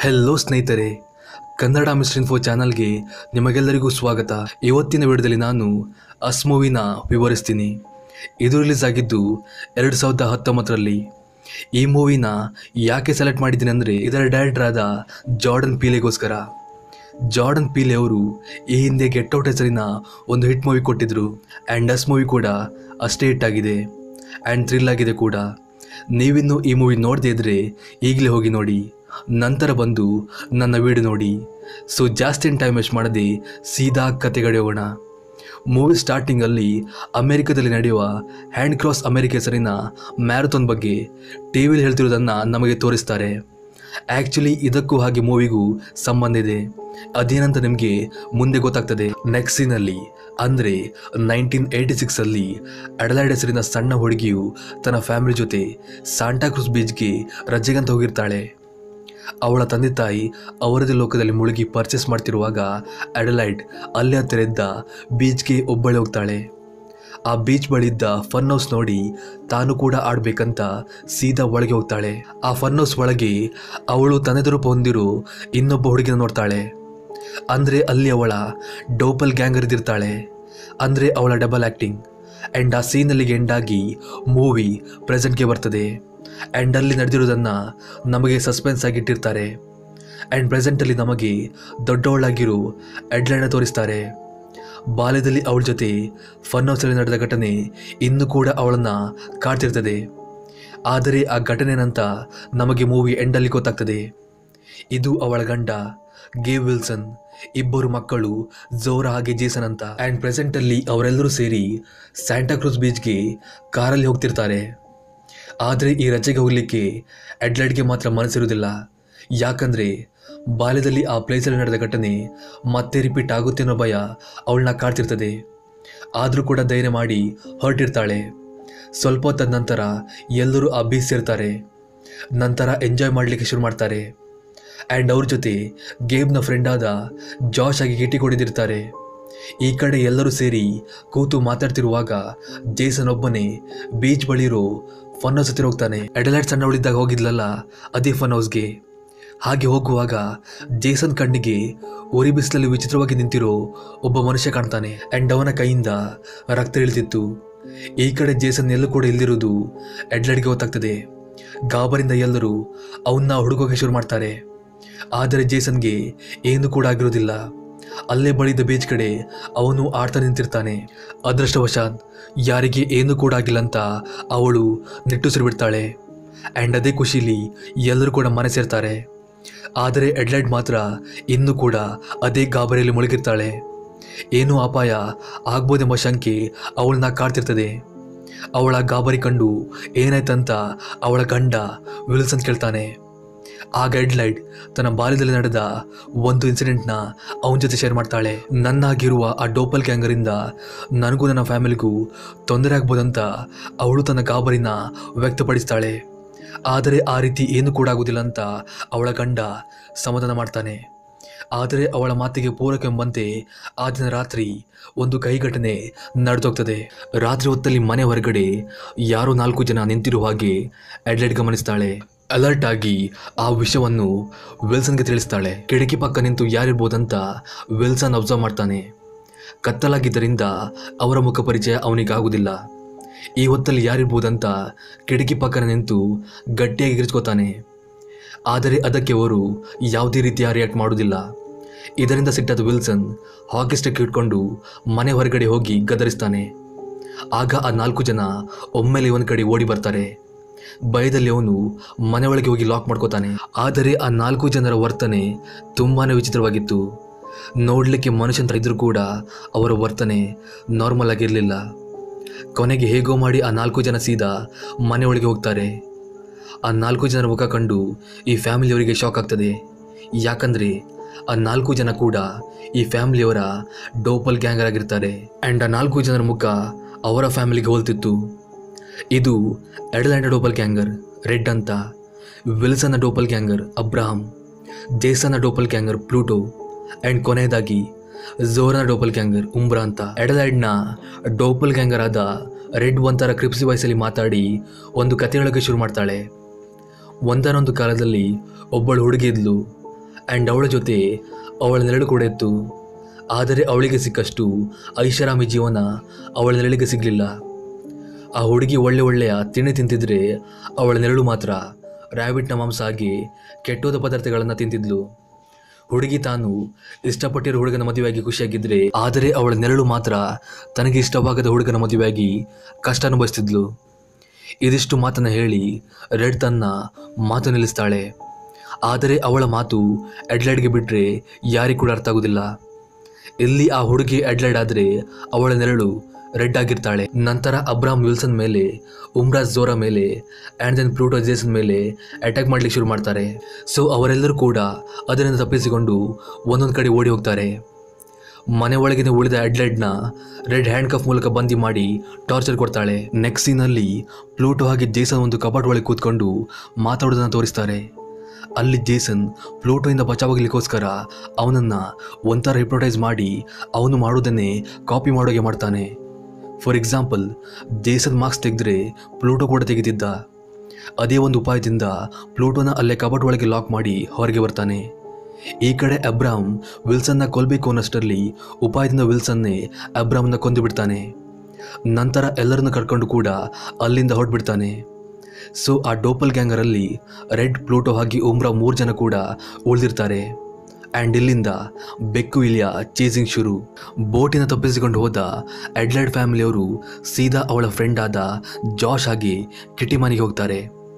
hello ಸ್ನೇಹಿತರೆ Kannada mister info ಚಾನಲ್ಗೆ ನಿಮಗೆಲ್ಲರಿಗೂ ಸ್ವಾಗತ ಇವತ್ತಿನ ವಿಡಿಯೋದಲ್ಲಿ ನಾನು ಅಸ್ ಮೂವಿನ ವಿವರಿಸ್ತೀನಿ ಇದು ರಿಲೀಸ್ ಆಗಿದ್ದು ಎರಡು ಸಾವಿರದ ಹತ್ತೊಂಬತ್ತರಲ್ಲಿ ಈ ಮೂವಿನ ಯಾಕೆ ಸೆಲೆಕ್ಟ್ ಮಾಡಿದ್ದೀನಿ ಅಂದರೆ ಇದರ ಡೈರೆಕ್ಟರ್ ಆದ ಜಾರ್ಡನ್ ಪೀಲೆಗೋಸ್ಕರ ಜಾರ್ಡನ್ ಪೀಲೆ ಅವರು ಈ ಹಿಂದೆ ಗೆಟ್ ಔಟ್ ಹೆಸರಿನ ಒಂದು ಹಿಟ್ ಮೂವಿ ಕೊಟ್ಟಿದ್ರು ಆ್ಯಂಡ್ ಅಸ್ ಮೂವಿ ಕೂಡ ಅಷ್ಟೇ ಹಿಟ್ ಆಗಿದೆ ಆ್ಯಂಡ್ ಥ್ರಿಲ್ ಆಗಿದೆ ಕೂಡ ನೀವಿನ್ನು ಈ ಮೂವಿ ನೋಡದೇ ಇದ್ದರೆ ಈಗಲೇ ಹೋಗಿ ನೋಡಿ ನಂತರ ಬಂದು ನನ್ನ ವಿಡಿಯೋ ನೋಡಿ ಸೊ ಜಾಸ್ತಿ ಟೈಮ್ ವೇಸ್ಟ್ ಮಾಡದೆ ಸೀದಾ ಕತೆಗಡೆ ಹೋಗೋಣ ಮೂವಿ ಸ್ಟಾರ್ಟಿಂಗಲ್ಲಿ ಅಮೆರಿಕದಲ್ಲಿ ನಡೆಯುವ ಹ್ಯಾಂಡ್ ಕ್ರಾಸ್ ಅಮೆರಿಕ ಹೆಸರಿನ ಮ್ಯಾರಥಾನ್ ಬಗ್ಗೆ ಟಿ ವಿಲಿ ಹೇಳ್ತಿರೋದನ್ನು ನಮಗೆ ತೋರಿಸ್ತಾರೆ ಆ್ಯಕ್ಚುಲಿ ಇದಕ್ಕೂ ಹಾಗೆ ಮೂವಿಗೂ ಸಂಬಂಧ ಇದೆ ಅದೇನಂತ ನಿಮಗೆ ಮುಂದೆ ಗೊತ್ತಾಗ್ತದೆ ನೆಕ್ಸ್ಟ್ ಸೀನಲ್ಲಿ ಅಂದರೆ ನೈನ್ಟೀನ್ ಏಯ್ಟಿ ಸಿಕ್ಸಲ್ಲಿ ಅಡಲೈಡ್ ಹೆಸರಿನ ಸಣ್ಣ ಹುಡುಗಿಯು ತನ್ನ ಫ್ಯಾಮಿಲಿ ಜೊತೆ ಸಾಂಟಾಕ್ರೂಸ್ ಬೀಚ್ಗೆ ರಜೆಗಂತ ಹೋಗಿರ್ತಾಳೆ ಅವಳ ತಂದೆ ತಾಯಿ ಅವರದೇ ಲೋಕದಲ್ಲಿ ಮುಳುಗಿ ಪರ್ಚೇಸ್ ಮಾಡ್ತಿರುವಾಗ ಅಡಲೈಡ್ ಅಲ್ಲೇ ಹತ್ತಿರ ಇದ್ದ ಬೀಚ್ಗೆ ಒಬ್ಬಳೆ ಹೋಗ್ತಾಳೆ ಆ ಬೀಚ್ ಬಳಿ ಇದ್ದ ಫನ್ ಹೌಸ್ ನೋಡಿ ತಾನು ಕೂಡ ಆಡ್ಬೇಕಂತ ಸೀದಾ ಒಳಗೆ ಹೋಗ್ತಾಳೆ ಆ ಫನ್ ಹೌಸ್ ಒಳಗೆ ಅವಳು ತನ್ನೆದುರು ಹೊಂದಿರೋ ಇನ್ನೊಬ್ಬ ಹುಡುಗಿನ ನೋಡ್ತಾಳೆ ಅಂದರೆ ಅಲ್ಲಿ ಅವಳ ಡೋಪಲ್ ಗ್ಯಾಂಗರ್ ಇದ್ದಿರ್ತಾಳೆ ಅಂದರೆ ಅವಳ ಡಬಲ್ ಆ್ಯಕ್ಟಿಂಗ್ ಆ್ಯಂಡ್ ಆ ಸೀನಲ್ಲಿಗೆ ಎಂಡಾಗಿ ಮೂವಿ ಪ್ರೆಸೆಂಟ್ಗೆ ಬರ್ತದೆ ಆ್ಯಂಡ್ ಅಲ್ಲಿ ನಡೆದಿರೋದನ್ನು ನಮಗೆ ಸಸ್ಪೆನ್ಸ್ ಆಗಿ ಇಟ್ಟಿರ್ತಾರೆ ಆ್ಯಂಡ್ ಪ್ರೆಸೆಂಟಲ್ಲಿ ನಮಗೆ ದೊಡ್ಡವಳಾಗಿರೋ ಎಡ್ಲೈನ ತೋರಿಸ್ತಾರೆ ಬಾಲ್ಯದಲ್ಲಿ ಅವಳ ಜೊತೆ ಫನ್ ಹೌಸಲ್ಲಿ ನಡೆದ ಘಟನೆ ಇನ್ನೂ ಕೂಡ ಅವಳನ್ನು ಕಾಡ್ತಿರ್ತದೆ ಆದರೆ ಆ ಘಟನೆ ನಂತ ನಮಗೆ ಮೂವಿ ಎಂಡಲ್ಲಿ ಗೊತ್ತಾಗ್ತದೆ ಇದು ಅವಳ ಗಂಡ ಗೇವ್ ವಿಲ್ಸನ್ ಇಬ್ಬರು ಮಕ್ಕಳು ಜೋರಾ ಹಾಗೆ ಜೇಸನ್ ಅಂತ ಆ್ಯಂಡ್ ಪ್ರೆಸೆಂಟಲ್ಲಿ ಅವರೆಲ್ಲರೂ ಸೇರಿ ಸ್ಯಾಂಟಾಕ್ರೂಸ್ ಬೀಚ್ಗೆ ಕಾರಲ್ಲಿ ಹೋಗ್ತಿರ್ತಾರೆ ಆದರೆ ಈ ರಜೆಗೆ ಹೋಗಲಿಕ್ಕೆ ಅಡ್ಲೈಡ್ಗೆ ಮಾತ್ರ ಮನಸ್ಸಿರುವುದಿಲ್ಲ ಯಾಕಂದರೆ ಬಾಲ್ಯದಲ್ಲಿ ಆ ಪ್ಲೇಸಲ್ಲಿ ನಡೆದ ಘಟನೆ ಮತ್ತೆ ರಿಪೀಟ್ ಆಗುತ್ತೆ ಅನ್ನೋ ಭಯ ಅವಳನ್ನ ಕಾಡ್ತಿರ್ತದೆ ಆದರೂ ಕೂಡ ಧೈರ್ಯ ಮಾಡಿ ಹೊರಟಿರ್ತಾಳೆ ಸ್ವಲ್ಪ ಹೊತ್ತಾದ ನಂತರ ಎಲ್ಲರೂ ಆ ಬೀಚ್ ಸೇರ್ತಾರೆ ನಂತರ ಎಂಜಾಯ್ ಮಾಡಲಿಕ್ಕೆ ಶುರು ಮಾಡ್ತಾರೆ ಆ್ಯಂಡ್ ಅವ್ರ ಜೊತೆ ಗೇಮ್ನ ಫ್ರೆಂಡ್ ಆದ ಜಾಶ್ ಆಗಿ ಗಿಟಿ ಕೊಡಿದಿರ್ತಾರೆ ಈ ಕಡೆ ಎಲ್ಲರೂ ಸೇರಿ ಕೂತು ಮಾತಾಡ್ತಿರುವಾಗ ಜೇಸನ್ ಒಬ್ಬನೇ ಬೀಚ್ ಬಳಿ ಇರೋ ಫನ್ ಹೌಸ್ ಹತ್ತಿರ ಹೋಗ್ತಾನೆ ಎಡಲೈಟ್ ಸಣ್ಣವಳಿದ್ದಾಗ ಹೋಗಿದ್ಲಲ್ಲ ಅದೇ ಫನ್ ಹೌಸ್ಗೆ ಹಾಗೆ ಹೋಗುವಾಗ ಜೇಸನ್ ಕಣ್ಣಿಗೆ ಉರಿ ಬಿಸಿಲಲ್ಲಿ ವಿಚಿತ್ರವಾಗಿ ನಿಂತಿರೋ ಒಬ್ಬ ಮನುಷ್ಯ ಕಾಣ್ತಾನೆ ಆ್ಯಂಡ್ ಅವನ ಕೈಯಿಂದ ರಕ್ತ ಇಳಿತಿತ್ತು ಈ ಕಡೆ ಜೇಸನ್ ಎಲ್ಲೂ ಕೂಡ ಇಲ್ದಿರೋದು ಎಡ್ಲೈಡ್ಗೆ ಗೊತ್ತಾಗ್ತದೆ ಗಾಬರಿಂದ ಎಲ್ಲರೂ ಅವನ್ನ ಹುಡುಗೋಕೆ ಶುರು ಮಾಡ್ತಾರೆ ಆದರೆ ಜೇಸನ್ಗೆ ಏನು ಕೂಡ ಆಗಿರೋದಿಲ್ಲ ಅಲ್ಲೇ ಬಳಿದ ಬೀಚ್ ಕಡೆ ಅವನು ಆಡ್ತಾ ನಿಂತಿರ್ತಾನೆ ಅದೃಷ್ಟವಶಾತ್ ಯಾರಿಗೆ ಏನು ಕೂಡ ಆಗಿಲ್ಲ ಅಂತ ಅವಳು ನಿಟ್ಟುಸಿರು ಬಿಡ್ತಾಳೆ ಆ್ಯಂಡ್ ಅದೇ ಖುಷಿಲಿ ಎಲ್ಲರೂ ಕೂಡ ಮನೆ ಸೇರ್ತಾರೆ ಆದರೆ ಎಡ್ಲೈಡ್ ಮಾತ್ರ ಇನ್ನೂ ಕೂಡ ಅದೇ ಗಾಬರಿಯಲ್ಲಿ ಮುಳುಗಿರ್ತಾಳೆ ಏನೂ ಅಪಾಯ ಆಗ್ಬೋದೆಂಬ ಶಂಕೆ ಅವಳನ್ನ ಕಾಡ್ತಿರ್ತದೆ ಅವಳ ಗಾಬರಿ ಕಂಡು ಏನಾಯ್ತಂತ ಅವಳ ಗಂಡ ವಿಲ್ಸನ್ ಕೇಳ್ತಾನೆ ಆಗ ಎಡ್ಲೈಟ್ ತನ್ನ ಬಾಲ್ಯದಲ್ಲಿ ನಡೆದ ಒಂದು ಇನ್ಸಿಡೆಂಟ್ನ ಅವನ ಜೊತೆ ಶೇರ್ ಮಾಡ್ತಾಳೆ ನನ್ನಾಗಿರುವ ಆ ಡೋಪಲ್ ಗ್ಯಾಂಗರಿಂದ ನನಗೂ ನನ್ನ ಫ್ಯಾಮಿಲಿಗೂ ತೊಂದರೆ ಆಗ್ಬೋದಂತ ಅವಳು ತನ್ನ ಗಾಬರಿನ ವ್ಯಕ್ತಪಡಿಸ್ತಾಳೆ ಆದರೆ ಆ ರೀತಿ ಏನು ಕೂಡ ಆಗೋದಿಲ್ಲ ಅಂತ ಅವಳ ಗಂಡ ಸಮಾಧಾನ ಮಾಡ್ತಾನೆ ಆದರೆ ಅವಳ ಮಾತಿಗೆ ಪೂರಕವೆಂಬಂತೆ ಆ ದಿನ ರಾತ್ರಿ ಒಂದು ಕೈ ಘಟನೆ ನಡೆದೋಗ್ತದೆ ರಾತ್ರಿ ಹೊತ್ತಲ್ಲಿ ಮನೆ ಹೊರಗಡೆ ಯಾರೋ ನಾಲ್ಕು ಜನ ನಿಂತಿರುವ ಹಾಗೆ ಎಡ್ಲೈಟ್ ಗಮನಿಸ್ತಾಳೆ ಅಲರ್ಟ್ ಆಗಿ ಆ ವಿಷಯವನ್ನು ವಿಲ್ಸನ್ಗೆ ತಿಳಿಸ್ತಾಳೆ ಕಿಟಕಿ ಪಕ್ಕ ನಿಂತು ಯಾರಿರ್ಬೋದಂತ ವಿಲ್ಸನ್ ಅಬ್ಸರ್ವ್ ಮಾಡ್ತಾನೆ ಕತ್ತಲಾಗಿದ್ದರಿಂದ ಅವರ ಮುಖ ಪರಿಚಯ ಅವನಿಗಾಗುವುದಿಲ್ಲ ಈ ಹೊತ್ತಲ್ಲಿ ಯಾರಿರ್ಬೋದಂತ ಕಿಟಕಿ ಪಕ್ಕನ ನಿಂತು ಗಟ್ಟಿಯಾಗಿ ಗಿರ್ಚ್ಕೋತಾನೆ ಆದರೆ ಅದಕ್ಕೆ ಅವರು ಯಾವುದೇ ರೀತಿಯ ರಿಯಾಕ್ಟ್ ಮಾಡುವುದಿಲ್ಲ ಇದರಿಂದ ಸಿಟ್ಟಾದ ವಿಲ್ಸನ್ ಹಾಕಿ ಸ್ಟಿಕ್ ಇಟ್ಕೊಂಡು ಮನೆ ಹೊರಗಡೆ ಹೋಗಿ ಗದರಿಸ್ತಾನೆ ಆಗ ಆ ನಾಲ್ಕು ಜನ ಒಮ್ಮೆಲೆ ಇವನ ಕಡೆ ಓಡಿ ಬರ್ತಾರೆ ಭಯದಲ್ಲಿ ಅವನು ಮನೆ ಒಳಗೆ ಹೋಗಿ ಲಾಕ್ ಮಾಡ್ಕೋತಾನೆ ಆದರೆ ಆ ನಾಲ್ಕು ಜನರ ವರ್ತನೆ ತುಂಬಾ ವಿಚಿತ್ರವಾಗಿತ್ತು ನೋಡಲಿಕ್ಕೆ ಮನುಷ್ಯಂತರ ಇದ್ರೂ ಕೂಡ ಅವರ ವರ್ತನೆ ನಾರ್ಮಲ್ ಆಗಿರಲಿಲ್ಲ ಕೊನೆಗೆ ಹೇಗೋ ಮಾಡಿ ಆ ನಾಲ್ಕು ಜನ ಸೀದಾ ಮನೆ ಒಳಗೆ ಹೋಗ್ತಾರೆ ಆ ನಾಲ್ಕು ಜನರ ಮುಖ ಕಂಡು ಈ ಫ್ಯಾಮಿಲಿಯವರಿಗೆ ಶಾಕ್ ಆಗ್ತದೆ ಯಾಕಂದರೆ ಆ ನಾಲ್ಕು ಜನ ಕೂಡ ಈ ಫ್ಯಾಮಿಲಿಯವರ ಡೋಪಲ್ ಗ್ಯಾಂಗರ್ ಆಗಿರ್ತಾರೆ ಆ್ಯಂಡ್ ಆ ನಾಲ್ಕು ಜನರ ಮುಖ ಅವರ ಫ್ಯಾಮಿಲಿಗೆ ಹೋಲ್ತಿತ್ತು ಇದು ಎಡಲ್ಯಾಂಡ ಡೋಪಲ್ ಗ್ಯಾಂಗರ್ ರೆಡ್ ಅಂತ ವಿಲ್ಸನ್ನ ಡೋಪಲ್ ಗ್ಯಾಂಗರ್ ಅಬ್ರಹಾಂ ಜೇಸನ್ನ ಡೋಪಲ್ ಗ್ಯಾಂಗರ್ ಪ್ಲೂಟೋ ಆ್ಯಂಡ್ ಕೊನೆಯದಾಗಿ ಝೋರನ ಡೋಪಲ್ ಗ್ಯಾಂಗರ್ ಉಂಬ್ರಾ ಅಂತ ಎಡಲ್ಯಾಂಡ್ನ ಡೋಪಲ್ ಗ್ಯಾಂಗರ್ ಆದ ರೆಡ್ ಒಂಥರ ಕ್ರಿಪ್ಸಿ ವಾಯ್ಸಲ್ಲಿ ಮಾತಾಡಿ ಒಂದು ಕತೆ ಹೇಳೋಕ್ಕೆ ಶುರು ಮಾಡ್ತಾಳೆ ಒಂದಾನೊಂದು ಕಾಲದಲ್ಲಿ ಒಬ್ಬಳು ಹುಡುಗಿ ಇದ್ಲು ಆ್ಯಂಡ್ ಅವಳ ಜೊತೆ ಅವಳ ನೆರಳು ಕೂಡ ಇತ್ತು ಆದರೆ ಅವಳಿಗೆ ಸಿಕ್ಕಷ್ಟು ಐಷಾರಾಮಿ ಜೀವನ ಅವಳ ನೆರಳಿಗೆ ಸಿಗಲಿಲ್ಲ ಆ ಹುಡುಗಿ ಒಳ್ಳೆ ಒಳ್ಳೆಯ ತಿಂಡಿ ತಿಂತಿದ್ರೆ ಅವಳ ನೆರಳು ಮಾತ್ರ ರ್ಯಾಬಿಟ್ನ ಮಾಂಸ ಆಗಿ ಕೆಟ್ಟೋದ ಪದಾರ್ಥಗಳನ್ನು ತಿಂತಿದ್ಲು ಹುಡುಗಿ ತಾನು ಇಷ್ಟಪಟ್ಟಿರೋ ಹುಡುಗನ ಮದುವೆಯಾಗಿ ಖುಷಿಯಾಗಿದ್ರೆ ಆದರೆ ಅವಳ ನೆರಳು ಮಾತ್ರ ತನಗೆ ಇಷ್ಟವಾಗದ ಹುಡುಗನ ಮದುವೆಯಾಗಿ ಕಷ್ಟ ಅನುಭವಿಸ್ತಿದ್ಲು ಇದಿಷ್ಟು ಮಾತನ್ನು ಹೇಳಿ ರೆಡ್ ತನ್ನ ಮಾತು ನಿಲ್ಲಿಸ್ತಾಳೆ ಆದರೆ ಅವಳ ಮಾತು ಎಡ್ಲೈಡ್ಗೆ ಬಿಟ್ಟರೆ ಯಾರಿಗೂ ಕೂಡ ಅರ್ಥ ಆಗೋದಿಲ್ಲ ಇಲ್ಲಿ ಆ ಹುಡುಗಿ ಎಡ್ಲೈಡ್ ಆದರೆ ಅವಳ ನೆರಳು ರೆಡ್ ಆಗಿರ್ತಾಳೆ ನಂತರ ಅಬ್ರಾಮ್ ವಿಲ್ಸನ್ ಮೇಲೆ ಉಮ್ರಾಜ್ ಜೋರಾ ಮೇಲೆ ಆ್ಯಂಡ್ ದೆನ್ ಪ್ಲೂಟೋ ಜೇಸನ್ ಮೇಲೆ ಅಟ್ಯಾಕ್ ಮಾಡ್ಲಿಕ್ಕೆ ಶುರು ಮಾಡ್ತಾರೆ ಸೊ ಅವರೆಲ್ಲರೂ ಕೂಡ ಅದರಿಂದ ತಪ್ಪಿಸಿಕೊಂಡು ಒಂದೊಂದು ಕಡೆ ಓಡಿ ಹೋಗ್ತಾರೆ ಮನೆ ಒಳಗಿನ ಉಳಿದ ಅಡ್ಲೈಡ್ನ ರೆಡ್ ಹ್ಯಾಂಡ್ ಕಫ್ ಮೂಲಕ ಬಂದಿ ಮಾಡಿ ಟಾರ್ಚರ್ ಕೊಡ್ತಾಳೆ ನೆಕ್ಸ್ಟ್ ಸೀನಲ್ಲಿ ಪ್ಲೂಟೋ ಹಾಗೆ ಜೇಸನ್ ಒಂದು ಕಪಾಟ್ ಒಳಗೆ ಕೂತ್ಕೊಂಡು ಮಾತಾಡೋದನ್ನ ತೋರಿಸ್ತಾರೆ ಅಲ್ಲಿ ಜೇಸನ್ ಪ್ಲೂಟೋಯಿಂದ ಬಚಾವಾಗಲಿಕ್ಕೋಸ್ಕರ ಅವನನ್ನು ಒಂಥರ ಹಿಪ್ನೋಟೈಸ್ ಮಾಡಿ ಅವನು ಮಾಡೋದನ್ನೇ ಕಾಪಿ ಮಾಡೋಗೆ ಮಾಡ್ತಾನೆ ಫಾರ್ ಎಕ್ಸಾಂಪಲ್ ಜೇಸನ್ ಮಾರ್ಕ್ಸ್ ತೆಗೆದ್ರೆ ಪ್ಲೂಟೋ ಕೂಡ ತೆಗೆದಿದ್ದ ಅದೇ ಒಂದು ಉಪಾಯದಿಂದ ಪ್ಲೂಟೋನ ಅಲ್ಲೇ ಕಬಟ್ ಒಳಗೆ ಲಾಕ್ ಮಾಡಿ ಹೊರಗೆ ಬರ್ತಾನೆ ಈ ಕಡೆ ಅಬ್ರಾಮ್ ವಿಲ್ಸನ್ನ ಕೊಲ್ಬೇಕು ಅನ್ನಷ್ಟರಲ್ಲಿ ಉಪಾಯದಿಂದ ವಿಲ್ಸನ್ನೇ ಅಬ್ರಾಮ್ನ ಕೊಂದು ಬಿಡ್ತಾನೆ ನಂತರ ಎಲ್ಲರನ್ನು ಕರ್ಕೊಂಡು ಕೂಡ ಅಲ್ಲಿಂದ ಹೊರಟ್ಬಿಡ್ತಾನೆ ಸೊ ಆ ಡೋಪಲ್ ಗ್ಯಾಂಗರಲ್ಲಿ ರೆಡ್ ಪ್ಲೂಟೋ ಹಾಗೆ ಉಮ್ರಾ ಮೂರು ಜನ ಕೂಡ ಉಳಿದಿರ್ತಾರೆ ಆ್ಯಂಡ್ ಇಲ್ಲಿಂದ ಬೆಕ್ಕು ಇಲಿಯ ಚೇಸಿಂಗ್ ಶುರು ಬೋಟಿನ ತಪ್ಪಿಸಿಕೊಂಡು ಹೋದ ಎಡ್ಲೈಡ್ ಫ್ಯಾಮಿಲಿಯವರು ಸೀದಾ ಅವಳ ಫ್ರೆಂಡ್ ಆದ ಜಾಶ್ ಆಗಿ ಕಿಟಿ ಮನೆಗೆ ಹೋಗ್ತಾರೆ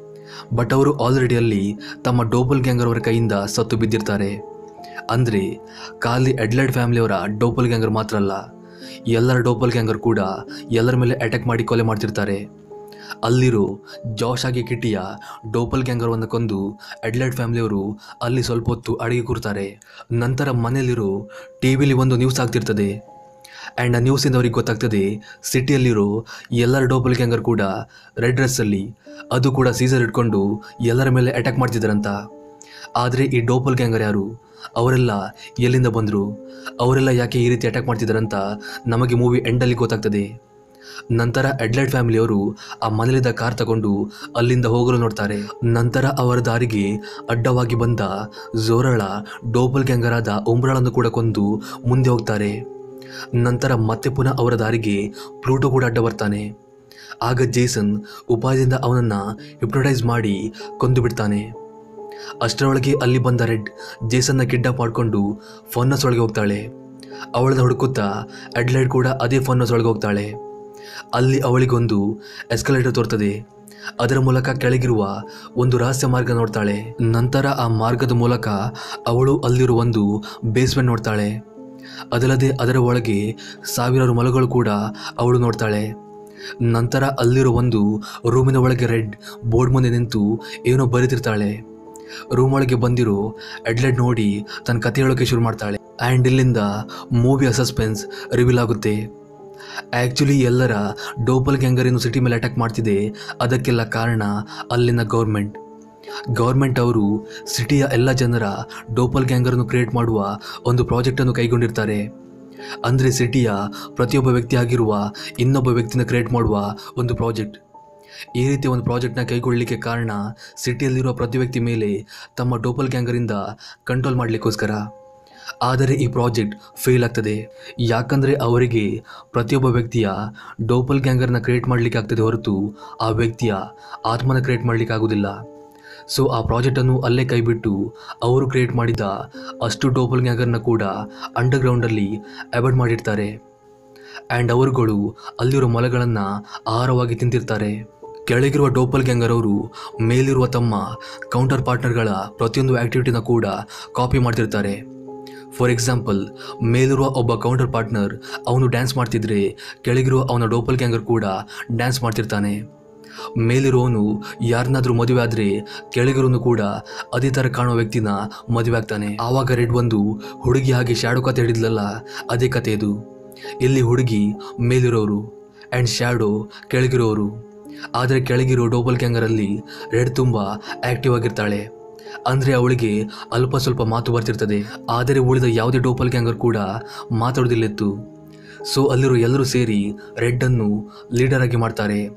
ಬಟ್ ಅವರು ಆಲ್ರೆಡಿ ಅಲ್ಲಿ ತಮ್ಮ ಡೋಪಲ್ ಗ್ಯಾಂಗರ್ ಅವರ ಕೈಯಿಂದ ಸತ್ತು ಬಿದ್ದಿರ್ತಾರೆ ಅಂದರೆ ಖಾಲಿ ಎಡ್ಲೈಡ್ ಫ್ಯಾಮಿಲಿಯವರ ಡೋಪಲ್ ಗ್ಯಾಂಗರ್ ಮಾತ್ರ ಅಲ್ಲ ಎಲ್ಲರ ಡೋಪಲ್ ಗ್ಯಾಂಗರ್ ಕೂಡ ಎಲ್ಲರ ಮೇಲೆ ಅಟ್ಯಾಕ್ ಮಾಡಿ ಕೊಲೆ ಮಾಡ್ತಿರ್ತಾರೆ ಅಲ್ಲಿರೋ ಜಾಶ್ ಆಗಿ ಕಿಟಿಯ ಡೋಪಲ್ ಗ್ಯಾಂಗರ್ವನ್ನು ಕೊಂದು ಎಡ್ಲೈಡ್ ಫ್ಯಾಮಿಲಿಯವರು ಅಲ್ಲಿ ಸ್ವಲ್ಪ ಹೊತ್ತು ಅಡಿಗೆ ಕೂರ್ತಾರೆ ನಂತರ ಮನೆಯಲ್ಲಿರೋ ಟಿ ವಿಲಿ ಒಂದು ನ್ಯೂಸ್ ಆಗ್ತಿರ್ತದೆ ಆ್ಯಂಡ್ ಆ ನ್ಯೂಸಿಂದ ಅವ್ರಿಗೆ ಗೊತ್ತಾಗ್ತದೆ ಸಿಟಿಯಲ್ಲಿರೋ ಎಲ್ಲರ ಡೋಪಲ್ ಗ್ಯಾಂಗರ್ ಕೂಡ ರೆಡ್ ಡ್ರೆಸ್ಸಲ್ಲಿ ಅದು ಕೂಡ ಸೀಸರ್ ಇಟ್ಕೊಂಡು ಎಲ್ಲರ ಮೇಲೆ ಅಟ್ಯಾಕ್ ಮಾಡ್ತಿದ್ದಾರಂತ ಆದರೆ ಈ ಡೋಪಲ್ ಗ್ಯಾಂಗರ್ ಯಾರು ಅವರೆಲ್ಲ ಎಲ್ಲಿಂದ ಬಂದರು ಅವರೆಲ್ಲ ಯಾಕೆ ಈ ರೀತಿ ಅಟ್ಯಾಕ್ ಮಾಡ್ತಿದ್ದಾರಂತ ನಮಗೆ ಮೂವಿ ಎಂಡಲ್ಲಿ ಗೊತ್ತಾಗ್ತದೆ ನಂತರ ಎಡ್ಲೈಡ್ ಫ್ಯಾಮಿಲಿಯವರು ಆ ಮನೇಲಿದ್ದ ಕಾರ್ ತಗೊಂಡು ಅಲ್ಲಿಂದ ಹೋಗಲು ನೋಡ್ತಾರೆ ನಂತರ ಅವರ ದಾರಿಗೆ ಅಡ್ಡವಾಗಿ ಬಂದ ಜೋರಳ ಡೋಬಲ್ ಗ್ಯಾಂಗರಾದ ಉಮ್ರಾಳನ್ನು ಕೂಡ ಕೊಂದು ಮುಂದೆ ಹೋಗ್ತಾರೆ ನಂತರ ಮತ್ತೆ ಪುನಃ ಅವರ ದಾರಿಗೆ ಪ್ಲೂಟೋ ಕೂಡ ಅಡ್ಡ ಬರ್ತಾನೆ ಆಗ ಜೇಸನ್ ಉಪಾಯದಿಂದ ಅವನನ್ನು ಹಿಪ್ನೋಟೈಸ್ ಮಾಡಿ ಕೊಂದು ಬಿಡ್ತಾನೆ ಅಷ್ಟರೊಳಗೆ ಅಲ್ಲಿ ಬಂದ ರೆಡ್ ಜೇಸನ್ನ ಕಿಡ್ನಾಪ್ ಮಾಡಿಕೊಂಡು ಫನ್ನಸ್ ಒಳಗೆ ಹೋಗ್ತಾಳೆ ಅವಳನ್ನ ಹುಡುಕುತ್ತಾ ಅಡ್ಲೈಡ್ ಕೂಡ ಅದೇ ಫನ್ನಸ್ ಒಳಗೆ ಹೋಗ್ತಾಳೆ ಅಲ್ಲಿ ಅವಳಿಗೊಂದು ಎಸ್ಕಲೇಟರ್ ತೋರ್ತದೆ ಅದರ ಮೂಲಕ ಕೆಳಗಿರುವ ಒಂದು ರಹಸ್ಯ ಮಾರ್ಗ ನೋಡ್ತಾಳೆ ನಂತರ ಆ ಮಾರ್ಗದ ಮೂಲಕ ಅವಳು ಅಲ್ಲಿರುವ ಒಂದು ಬೇಸ್ಮೆಂಟ್ ನೋಡ್ತಾಳೆ ಅದಲ್ಲದೆ ಅದರ ಒಳಗೆ ಸಾವಿರಾರು ಮಲಗಳು ಕೂಡ ಅವಳು ನೋಡ್ತಾಳೆ ನಂತರ ಅಲ್ಲಿರೋ ಒಂದು ರೂಮಿನ ಒಳಗೆ ರೆಡ್ ಬೋರ್ಡ್ ಮುಂದೆ ನಿಂತು ಏನೋ ಬರೀತಿರ್ತಾಳೆ ರೂಮ್ ಒಳಗೆ ಬಂದಿರೋ ಅಡ್ಲೆಡ್ ನೋಡಿ ತನ್ನ ಕತೆ ಹೇಳೋಕೆ ಶುರು ಮಾಡ್ತಾಳೆ ಆ್ಯಂಡ್ ಇಲ್ಲಿಂದ ಮೂವಿಯ ಸಸ್ಪೆನ್ಸ್ ರಿವೀಲ್ ಆಗುತ್ತೆ ಆ್ಯಕ್ಚುಲಿ ಎಲ್ಲರ ಡೋಪಲ್ ಗ್ಯಾಂಗರ್ ಸಿಟಿ ಮೇಲೆ ಅಟ್ಯಾಕ್ ಮಾಡ್ತಿದೆ ಅದಕ್ಕೆಲ್ಲ ಕಾರಣ ಅಲ್ಲಿನ ಗೌರ್ಮೆಂಟ್ ಗೌರ್ಮೆಂಟ್ ಅವರು ಸಿಟಿಯ ಎಲ್ಲ ಜನರ ಡೋಪಲ್ ಗ್ಯಾಂಗರನ್ನು ಕ್ರಿಯೇಟ್ ಮಾಡುವ ಒಂದು ಪ್ರಾಜೆಕ್ಟನ್ನು ಕೈಗೊಂಡಿರ್ತಾರೆ ಅಂದರೆ ಸಿಟಿಯ ಪ್ರತಿಯೊಬ್ಬ ವ್ಯಕ್ತಿ ಆಗಿರುವ ಇನ್ನೊಬ್ಬ ವ್ಯಕ್ತಿನ ಕ್ರಿಯೇಟ್ ಮಾಡುವ ಒಂದು ಪ್ರಾಜೆಕ್ಟ್ ಈ ರೀತಿಯ ಒಂದು ಪ್ರಾಜೆಕ್ಟ್ನ ಕೈಗೊಳ್ಳಲಿಕ್ಕೆ ಕಾರಣ ಸಿಟಿಯಲ್ಲಿರುವ ಪ್ರತಿ ವ್ಯಕ್ತಿ ಮೇಲೆ ತಮ್ಮ ಡೋಪಲ್ ಗ್ಯಾಂಗರಿಂದ ಕಂಟ್ರೋಲ್ ಮಾಡಲಿಕ್ಕೋಸ್ಕರ ಆದರೆ ಈ ಪ್ರಾಜೆಕ್ಟ್ ಫೇಲ್ ಆಗ್ತದೆ ಯಾಕಂದರೆ ಅವರಿಗೆ ಪ್ರತಿಯೊಬ್ಬ ವ್ಯಕ್ತಿಯ ಡೋಪಲ್ ಗ್ಯಾಂಗರ್ನ ಕ್ರಿಯೇಟ್ ಮಾಡಲಿಕ್ಕೆ ಆಗ್ತದೆ ಹೊರತು ಆ ವ್ಯಕ್ತಿಯ ಆತ್ಮನ ಕ್ರಿಯೇಟ್ ಮಾಡಲಿಕ್ಕೆ ಆಗೋದಿಲ್ಲ ಸೊ ಆ ಪ್ರಾಜೆಕ್ಟನ್ನು ಅಲ್ಲೇ ಕೈಬಿಟ್ಟು ಅವರು ಕ್ರಿಯೇಟ್ ಮಾಡಿದ ಅಷ್ಟು ಡೋಪಲ್ ಗ್ಯಾಂಗರ್ನ ಕೂಡ ಅಂಡರ್ಗ್ರೌಂಡಲ್ಲಿ ಅವಾಯ್ಡ್ ಮಾಡಿರ್ತಾರೆ ಆ್ಯಂಡ್ ಅವರುಗಳು ಅಲ್ಲಿರೋ ಮೊಲಗಳನ್ನು ಆಹಾರವಾಗಿ ತಿಂತಿರ್ತಾರೆ ಕೆಳಗಿರುವ ಡೋಪಲ್ ಗ್ಯಾಂಗರ್ ಅವರು ಮೇಲಿರುವ ತಮ್ಮ ಕೌಂಟರ್ ಪಾರ್ಟ್ನರ್ಗಳ ಪ್ರತಿಯೊಂದು ಆ್ಯಕ್ಟಿವಿಟಿನ ಕೂಡ ಕಾಪಿ ಮಾಡ್ತಿರ್ತಾರೆ ಫಾರ್ ಎಕ್ಸಾಂಪಲ್ ಮೇಲಿರುವ ಒಬ್ಬ ಕೌಂಟರ್ ಪಾರ್ಟ್ನರ್ ಅವನು ಡ್ಯಾನ್ಸ್ ಮಾಡ್ತಿದ್ರೆ ಕೆಳಗಿರುವ ಅವನ ಡೋಪಲ್ ಗ್ಯಾಂಗರ್ ಕೂಡ ಡ್ಯಾನ್ಸ್ ಮಾಡ್ತಿರ್ತಾನೆ ಮೇಲಿರುವವನು ಯಾರನ್ನಾದ್ರೂ ಮದುವೆ ಆದರೆ ಕೆಳಗಿರೋನು ಕೂಡ ಅದೇ ಥರ ಕಾಣೋ ವ್ಯಕ್ತಿನ ಮದುವೆ ಆಗ್ತಾನೆ ಆವಾಗ ರೆಡ್ ಒಂದು ಹುಡುಗಿ ಹಾಗೆ ಶ್ಯಾಡೋ ಕತೆ ಹಿಡಿದ್ಲಲ್ಲ ಅದೇ ಕತೆ ಇದು ಇಲ್ಲಿ ಹುಡುಗಿ ಮೇಲಿರೋರು ಆ್ಯಂಡ್ ಶ್ಯಾಡೋ ಕೆಳಗಿರೋರು ಆದರೆ ಕೆಳಗಿರೋ ಡೋಬಲ್ ಗ್ಯಾಂಗರಲ್ಲಿ ರೆಡ್ ತುಂಬ ಆ್ಯಕ್ಟಿವ್ ಆಗಿರ್ತಾಳೆ ಅಂದರೆ ಅವಳಿಗೆ ಅಲ್ಪ ಸ್ವಲ್ಪ ಮಾತು ಬರ್ತಿರ್ತದೆ ಆದರೆ ಉಳಿದ ಯಾವುದೇ ಡೋಪಲ್ ಗ್ಯಾಂಗರ್ ಕೂಡ ಮಾತಾಡೋದಿಲ್ಲಿತ್ತು ಸೊ ಅಲ್ಲಿರೋ ಎಲ್ಲರೂ ಸೇರಿ ರೆಡ್ಡನ್ನು ಲೀಡರ್ ಆಗಿ ಮಾಡ್ತಾರೆ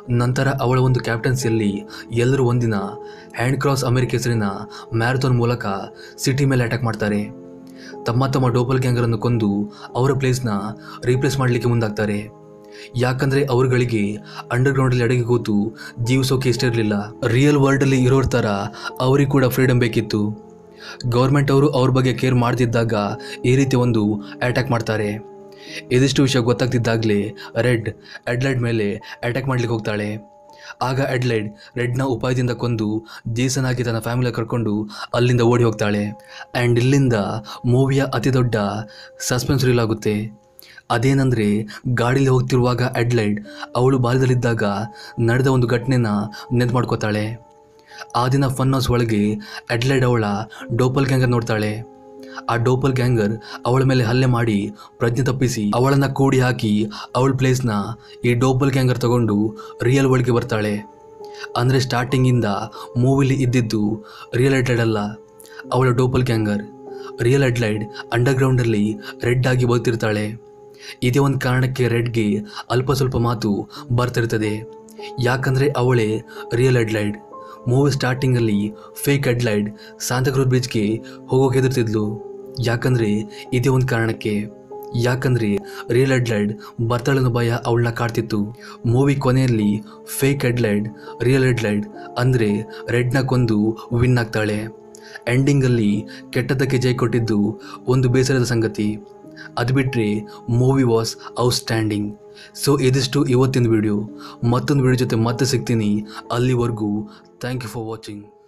ನಂತರ ಅವಳ ಒಂದು ಕ್ಯಾಪ್ಟನ್ಸಿಯಲ್ಲಿ ಎಲ್ಲರೂ ಒಂದಿನ ಹ್ಯಾಂಡ್ ಕ್ರಾಸ್ ಅಮೆರಿಕ ಹೆಸರಿನ ಮ್ಯಾರಥಾನ್ ಮೂಲಕ ಸಿಟಿ ಮೇಲೆ ಅಟ್ಯಾಕ್ ಮಾಡ್ತಾರೆ ತಮ್ಮ ತಮ್ಮ ಡೋಪಲ್ ಗ್ಯಾಂಗರನ್ನು ಕೊಂದು ಅವರ ಪ್ಲೇಸ್ನ ರೀಪ್ಲೇಸ್ ಮಾಡಲಿಕ್ಕೆ ಮುಂದಾಗ್ತಾರೆ ಯಾಕಂದರೆ ಅವರುಗಳಿಗೆ ಅಂಡರ್ಗ್ರೌಂಡಲ್ಲಿ ಅಡಗಿ ಕೂತು ಜೀವಿಸೋಕೆ ಇಷ್ಟ ಇರಲಿಲ್ಲ ರಿಯಲ್ ವರ್ಲ್ಡಲ್ಲಿ ಇರೋರ ಥರ ಅವರಿಗೆ ಕೂಡ ಫ್ರೀಡಮ್ ಬೇಕಿತ್ತು ಗೌರ್ಮೆಂಟ್ ಅವರು ಅವ್ರ ಬಗ್ಗೆ ಕೇರ್ ಮಾಡ್ತಿದ್ದಾಗ ಈ ರೀತಿ ಒಂದು ಅಟ್ಯಾಕ್ ಮಾಡ್ತಾರೆ ಇದಿಷ್ಟು ವಿಷಯ ಗೊತ್ತಾಗ್ತಿದ್ದಾಗಲೇ ರೆಡ್ ಅಡ್ಲೈಡ್ ಮೇಲೆ ಅಟ್ಯಾಕ್ ಮಾಡ್ಲಿಕ್ಕೆ ಹೋಗ್ತಾಳೆ ಆಗ ಅಡ್ಲೈಡ್ ರೆಡ್ನ ಉಪಾಯದಿಂದ ಕೊಂದು ಜೇಸನ್ ಆಗಿ ತನ್ನ ಫ್ಯಾಮಿಲಿ ಕರ್ಕೊಂಡು ಅಲ್ಲಿಂದ ಓಡಿ ಹೋಗ್ತಾಳೆ ಆ್ಯಂಡ್ ಇಲ್ಲಿಂದ ಮೂವಿಯ ಅತಿ ದೊಡ್ಡ ಸಸ್ಪೆನ್ಸ್ ರೀಲ್ ಆಗುತ್ತೆ ಅದೇನೆಂದರೆ ಗಾಡೀಲಿ ಹೋಗ್ತಿರುವಾಗ ಅಡ್ಲೈಡ್ ಅವಳು ಬಾಲ್ಯದಲ್ಲಿದ್ದಾಗ ನಡೆದ ಒಂದು ಘಟನೆನ ನೆನ್ಪು ಮಾಡ್ಕೋತಾಳೆ ಆ ದಿನ ಫನ್ ಹೌಸ್ ಒಳಗೆ ಅಡ್ಲೈಡ್ ಅವಳ ಡೋಪಲ್ ಗ್ಯಾಂಗರ್ ನೋಡ್ತಾಳೆ ಆ ಡೋಪಲ್ ಗ್ಯಾಂಗರ್ ಅವಳ ಮೇಲೆ ಹಲ್ಲೆ ಮಾಡಿ ಪ್ರಜ್ಞೆ ತಪ್ಪಿಸಿ ಅವಳನ್ನು ಕೂಡಿ ಹಾಕಿ ಅವಳ ಪ್ಲೇಸ್ನ ಈ ಡೋಪಲ್ ಗ್ಯಾಂಗರ್ ತಗೊಂಡು ರಿಯಲ್ ವರ್ಲ್ಡ್ಗೆ ಬರ್ತಾಳೆ ಅಂದರೆ ಸ್ಟಾರ್ಟಿಂಗಿಂದ ಮೂವಿಲಿ ಇದ್ದಿದ್ದು ರಿಯಲ್ ಅಡ್ಲೈಡ್ ಅಲ್ಲ ಅವಳ ಡೋಪಲ್ ಗ್ಯಾಂಗರ್ ರಿಯಲ್ ಅಡ್ಲೈಡ್ ಅಂಡರ್ಗ್ರೌಂಡಲ್ಲಿ ರೆಡ್ ಆಗಿ ಬದುಕ್ತಿರ್ತಾಳೆ ಇದೇ ಒಂದು ಕಾರಣಕ್ಕೆ ರೆಡ್ಗೆ ಅಲ್ಪ ಸ್ವಲ್ಪ ಮಾತು ಬರ್ತಿರ್ತದೆ ಯಾಕಂದರೆ ಅವಳೇ ರಿಯಲ್ ಅಡ್ಲೈಡ್ ಮೂವಿ ಸ್ಟಾರ್ಟಿಂಗಲ್ಲಿ ಫೇಕ್ ಅಡ್ಲೈಡ್ ಸಾಂತಕ್ರೂಸ್ ಬ್ರಿಡ್ಜ್ಗೆ ಹೋಗೋಕೆ ಹೆದರ್ತಿದ್ಲು ಯಾಕಂದರೆ ಇದೇ ಒಂದು ಕಾರಣಕ್ಕೆ ಯಾಕಂದರೆ ರಿಯಲ್ ಅಡ್ಲೈಡ್ ಬರ್ತಾಳನ್ನೋ ಭಯ ಅವಳನ್ನ ಕಾಡ್ತಿತ್ತು ಮೂವಿ ಕೊನೆಯಲ್ಲಿ ಫೇಕ್ ಅಡ್ಲೈಡ್ ರಿಯಲ್ ಅಡ್ಲೈಡ್ ಅಂದರೆ ರೆಡ್ನ ಕೊಂದು ವಿನ್ ಆಗ್ತಾಳೆ ಎಂಡಿಂಗಲ್ಲಿ ಕೆಟ್ಟದ್ದಕ್ಕೆ ಜೈ ಕೊಟ್ಟಿದ್ದು ಒಂದು ಬೇಸರದ ಸಂಗತಿ ಅದು ಬಿಟ್ಟರೆ ಮೂವಿ ವಾಸ್ ಔಟ್ಸ್ಟ್ಯಾಂಡಿಂಗ್ ಸೊ ಇದಿಷ್ಟು ಇವತ್ತಿನ ವಿಡಿಯೋ ಮತ್ತೊಂದು ವಿಡಿಯೋ ಜೊತೆ ಮತ್ತೆ ಸಿಗ್ತೀನಿ ಅಲ್ಲಿವರೆಗೂ ಥ್ಯಾಂಕ್ ಯು ಫಾರ್ ವಾಚಿಂಗ್